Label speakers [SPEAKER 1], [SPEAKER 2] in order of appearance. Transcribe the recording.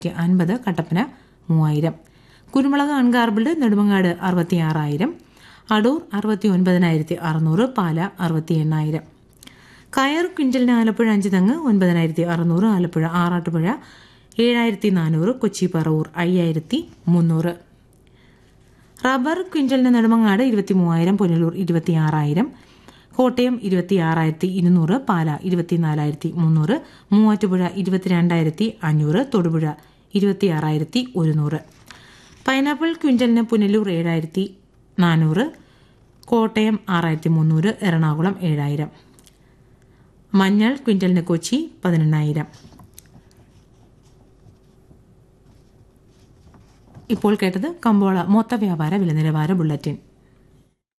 [SPEAKER 1] അൻപത് കട്ടപ്പന മൂവായിരം കുരുമുളക് അൺഗാർബിൾഡ് നെടുമങ്ങാട് അറുപത്തി ആറായിരം അടൂർ അറുപത്തി ഒൻപതിനായിരത്തി അറുന്നൂറ് പാല അറുപത്തി എണ്ണായിരം കയർ ക്വിൻ്റലിന് ആലപ്പുഴ അഞ്ച് തെങ്ങ് ഒൻപതിനായിരത്തി അറുന്നൂറ് ആലപ്പുഴ ആറാട്ടുപുഴ ഏഴായിരത്തി നാനൂറ് കൊച്ചി പറവൂർ അയ്യായിരത്തി മുന്നൂറ് റബ്ബർ ക്വിൻ്റലിന് നെടുമങ്ങാട് ഇരുപത്തി മൂവായിരം പുനലൂർ ഇരുപത്തി ആറായിരം കോട്ടയം ഇരുപത്തി ആറായിരത്തി ഇരുന്നൂറ് പാല ഇരുപത്തിനാലായിരത്തി മുന്നൂറ് മൂവാറ്റുപുഴ ഇരുപത്തിരണ്ടായിരത്തി അഞ്ഞൂറ് തൊടുപുഴ ഇരുപത്തി ആറായിരത്തി ഒരുന്നൂറ് പൈനാപ്പിൾ ക്വിൻ്റലിന് പുനലൂർ ഏഴായിരത്തി നാനൂറ് കോട്ടയം ആറായിരത്തി മുന്നൂറ് എറണാകുളം ഏഴായിരം മഞ്ഞൾ ക്വിൻ്റലിന് കൊച്ചി പതിനെണ്ണായിരം ഇപ്പോൾ കേട്ടത് കമ്പോള മൊത്ത വ്യാപാര വില നിലവാര ബുള്ളറ്റിൻ